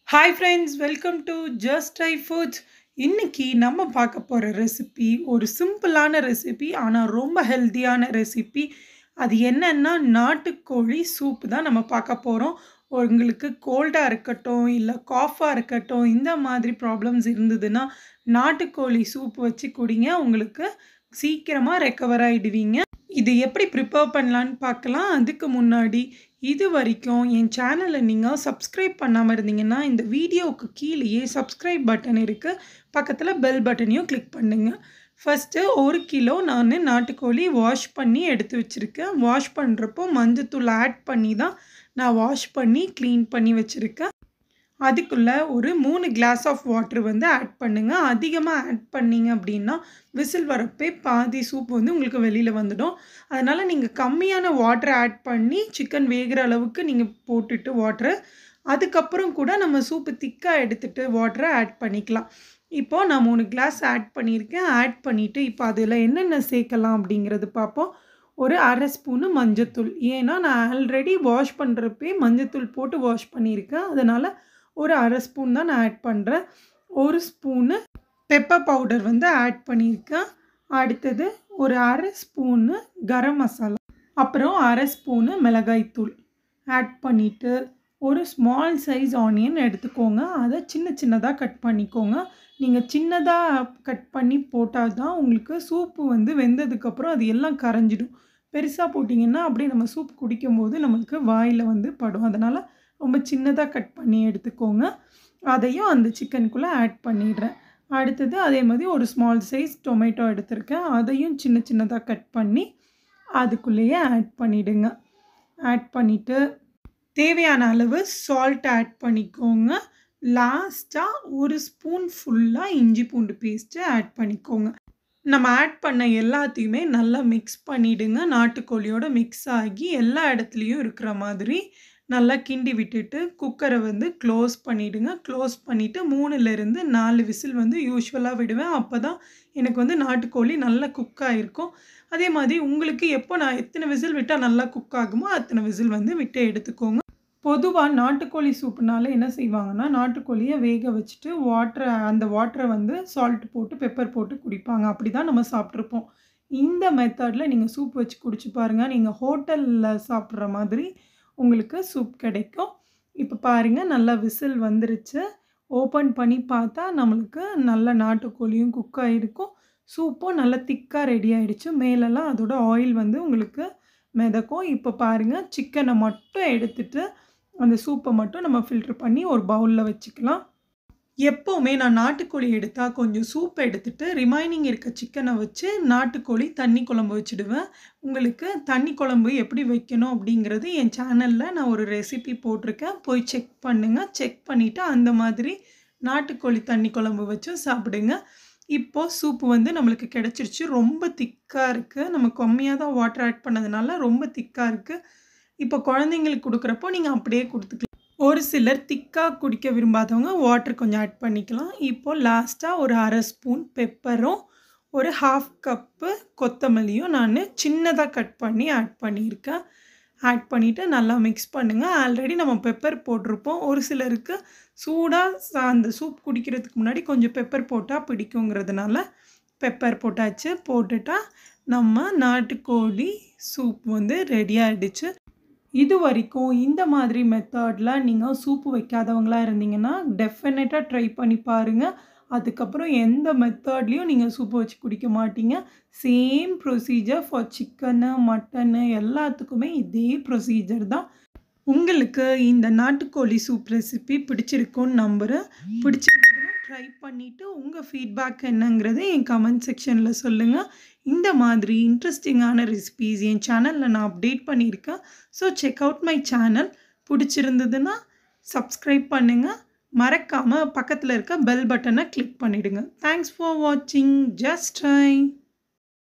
hi friends welcome to just I foods இன்னைக்கு நம்ம பார்க்க போகிற ரெசிபி ஒரு சிம்பிளான ரெசிபி ஆனால் ரொம்ப ஹெல்த்தியான ரெசிபி அது என்னன்னா நாட்டுக்கோழி சூப் தான் நம்ம பார்க்க போகிறோம் உங்களுக்கு கோல்டாக இருக்கட்டும் இல்லை காஃபாக இருக்கட்டும் இந்த மாதிரி ப்ராப்ளம்ஸ் இருந்ததுன்னா நாட்டுக்கோழி சூப் வச்சு குடிங்க உங்களுக்கு சீக்கிரமாக ரெக்கவர் ஆகிடுவீங்க இது எப்படி ப்ரிப்பேர் பண்ணலான்னு பார்க்கலாம் அதுக்கு முன்னாடி இது வரைக்கும் என் சேனலை நீங்கள் சப்ஸ்கிரைப் பண்ணாமல் இருந்தீங்கன்னா இந்த வீடியோவுக்கு கீழேயே சப்ஸ்கிரைப் பட்டன் இருக்குது பக்கத்தில் பெல் பட்டனையும் கிளிக் பண்ணுங்கள் ஃபஸ்ட்டு ஒரு கிலோ நான் நாட்டுக்கோழி வாஷ் பண்ணி எடுத்து வச்சுருக்கேன் வாஷ் பண்ணுறப்போ மஞ்சத்தூள் ஆட் பண்ணி தான் நான் வாஷ் பண்ணி க்ளீன் பண்ணி வச்சுருக்கேன் அதுக்குள்ளே ஒரு மூணு கிளாஸ் ஆஃப் வாட்ரு வந்து ஆட் பண்ணுங்கள் அதிகமாக ஆட் பண்ணிங்க அப்படின்னா விசில் வரப்பே பாதி சூப் வந்து உங்களுக்கு வெளியில் வந்துடும் அதனால் நீங்கள் கம்மியான வாட்டரை ஆட் பண்ணி சிக்கன் வேகிற அளவுக்கு நீங்கள் போட்டுட்டு வாட்ரு அதுக்கப்புறம் கூட நம்ம சூப்பு திக்காக எடுத்துகிட்டு வாட்டரை ஆட் பண்ணிக்கலாம் இப்போது நான் மூணு கிளாஸ் ஆட் பண்ணியிருக்கேன் ஆட் பண்ணிவிட்டு இப்போ அதில் என்னென்ன சேர்க்கலாம் அப்படிங்கிறது பார்ப்போம் ஒரு அரை ஸ்பூனு மஞ்சத்தூள் ஏன்னா நான் ஆல்ரெடி வாஷ் பண்ணுறப்பே மஞ்சத்தூள் போட்டு வாஷ் பண்ணியிருக்கேன் அதனால் ஒரு அரை ஸ்பூன் தான் நான் ஆட் பண்ணுறேன் ஒரு ஸ்பூனு பெப்பர் பவுடர் வந்து ஆட் பண்ணியிருக்கேன் அடுத்தது ஒரு அரை ஸ்பூனு கரம் மசாலா அப்புறம் அரை ஸ்பூனு மிளகாய்த்தூள் ஆட் பண்ணிவிட்டு ஒரு ஸ்மால் சைஸ் ஆனியன் எடுத்துக்கோங்க அதை சின்ன சின்னதாக கட் பண்ணிக்கோங்க நீங்கள் சின்னதாக கட் பண்ணி போட்டால் தான் உங்களுக்கு சூப்பு வந்து வெந்ததுக்கப்புறம் அது எல்லாம் கரைஞ்சிடும் பெருசாக போட்டிங்கன்னா அப்படியே நம்ம சூப் குடிக்கும்போது நம்மளுக்கு வாயில் வந்து படும் அதனால் ரொம்ப சின்னதாக கட் பண்ணி எடுத்துக்கோங்க அதையும் அந்த சிக்கனுக்குள்ளே ஆட் பண்ணிடுறேன் அடுத்தது அதே மாதிரி ஒரு ஸ்மால் சைஸ் டொமேட்டோ எடுத்திருக்கேன் அதையும் சின்ன சின்னதாக கட் பண்ணி அதுக்குள்ளேயே ஆட் பண்ணிவிடுங்க ஆட் பண்ணிவிட்டு தேவையான அளவு சால்ட் ஆட் பண்ணிக்கோங்க லாஸ்ட்டாக ஒரு ஸ்பூன் ஃபுல்லாக இஞ்சி பூண்டு பேஸ்ட்டு ஆட் பண்ணிக்கோங்க நம்ம ஆட் பண்ண எல்லாத்தையுமே நல்லா மிக்ஸ் பண்ணிவிடுங்க நாட்டுக்கோழியோட மிக்ஸ் ஆகி எல்லா இடத்துலையும் இருக்கிற மாதிரி நல்லா கிண்டி விட்டுட்டு குக்கரை வந்து க்ளோஸ் பண்ணிவிடுங்க க்ளோஸ் பண்ணிவிட்டு மூணுலேருந்து நாலு விசில் வந்து யூஸ்வலாக விடுவேன் அப்போ தான் எனக்கு வந்து நாட்டுக்கோழி நல்லா குக் ஆகிருக்கும் அதே மாதிரி உங்களுக்கு எப்போ நான் எத்தனை விசில் விட்டால் நல்லா குக் ஆகுமோ அத்தனை விசில் வந்து விட்டு எடுத்துக்கோங்க பொதுவாக நாட்டுக்கோழி சூப்புனால என்ன செய்வாங்கன்னா நாட்டுக்கோழியை வேக வச்சுட்டு வாட்டரை அந்த வாட்டரை வந்து சால்ட் போட்டு பெப்பர் போட்டு குடிப்பாங்க அப்படி தான் நம்ம சாப்பிட்ருப்போம் இந்த மெத்தடில் நீங்கள் சூப் வச்சு குடிச்சு பாருங்கள் நீங்கள் ஹோட்டலில் சாப்பிட்ற மாதிரி உங்களுக்கு சூப் கிடைக்கும் இப்போ பாருங்கள் நல்லா விசில் வந்துருச்சு ஓப்பன் பண்ணி பார்த்தா நம்மளுக்கு நல்ல நாட்டுக்கோழியும் குக் ஆகிருக்கும் சூப்பும் நல்லா திக்காக ரெடி ஆகிடுச்சு மேலெல்லாம் அதோட ஆயில் வந்து உங்களுக்கு மிதக்கும் இப்போ பாருங்கள் சிக்கனை மட்டும் எடுத்துகிட்டு அந்த சூப்பை மட்டும் நம்ம ஃபில்ட்ரு பண்ணி ஒரு பவுலில் வச்சுக்கலாம் எப்போவுமே நான் நாட்டுக்கோழி எடுத்தால் கொஞ்சம் சூப் எடுத்துகிட்டு ரிமைனிங் இருக்க சிக்கனை வச்சு நாட்டுக்கோழி தண்ணி குழம்பு வச்சுடுவேன் உங்களுக்கு தண்ணி குழம்பு எப்படி வைக்கணும் அப்படிங்கிறது என் சேனலில் நான் ஒரு ரெசிபி போட்டிருக்கேன் போய் செக் பண்ணுங்கள் செக் பண்ணிவிட்டு அந்த மாதிரி நாட்டுக்கோழி தண்ணி குழம்பு வச்சு சாப்பிடுங்க இப்போது சூப்பு வந்து நம்மளுக்கு கிடச்சிருச்சு ரொம்ப திக்காக இருக்குது நம்ம கம்மியாக தான் வாட்டர் ஆட் பண்ணதுனால ரொம்ப திக்காக இருக்குது இப்போ குழந்தைங்களுக்கு கொடுக்குறப்போ நீங்கள் அப்படியே கொடுத்துக்கலாம் ஒரு சிலர் திக்காக குடிக்க விரும்பாதவங்க வாட்டர் கொஞ்சம் ஆட் பண்ணிக்கலாம் இப்போது லாஸ்ட்டாக ஒரு அரை ஸ்பூன் பெப்பரும் ஒரு ஹாஃப் கப்பு கொத்தமல்லியும் நான் சின்னதாக கட் பண்ணி ஆட் பண்ணியிருக்கேன் ஆட் பண்ணிவிட்டு நல்லா மிக்ஸ் பண்ணுங்கள் ஆல்ரெடி நம்ம பெப்பர் போட்டிருப்போம் ஒரு சிலருக்கு சூடாக அந்த சூப் குடிக்கிறதுக்கு முன்னாடி கொஞ்சம் பெப்பர் போட்டால் பிடிக்குங்கிறதுனால பெப்பர் போட்டாச்சு போட்டுட்டா நம்ம நாட்டுக்கோழி சூப் வந்து ரெடி ஆகிடுச்சு இது வரைக்கும் இந்த மாதிரி மெத்தடில் நீங்கள் சூப்பு வைக்காதவங்களாக இருந்தீங்கன்னா டெஃபினட்டாக ட்ரை பண்ணி பாருங்கள் அதுக்கப்புறம் எந்த மெத்தட்லேயும் நீங்கள் சூப்பு வச்சு குடிக்க மாட்டீங்க same procedure for chicken mutton எல்லாத்துக்குமே இதே ப்ரொசீஜர் தான் உங்களுக்கு இந்த நாட்டுக்கோழி சூப் ரெசிபி பிடிச்சிருக்குன்னு நம்புகிறேன் பிடிச்சிருக்குன்னா ட்ரை பண்ணிவிட்டு உங்கள் ஃபீட்பேக் என்னங்கிறத என் கமெண்ட் செக்ஷனில் சொல்லுங்கள் இந்த மாதிரி இன்ட்ரெஸ்டிங்கான ரெசிபீஸ் என் சேனலில் நான் அப்டேட் பண்ணியிருக்கேன் so check out my channel பிடிச்சிருந்ததுன்னா சப்ஸ்கிரைப் பண்ணுங்கள் மறக்காமல் பக்கத்தில் இருக்க பெல் பட்டனை கிளிக் பண்ணிவிடுங்க தேங்க்ஸ் ஃபார் வாட்சிங் ஜஸ்ட் ட்ரை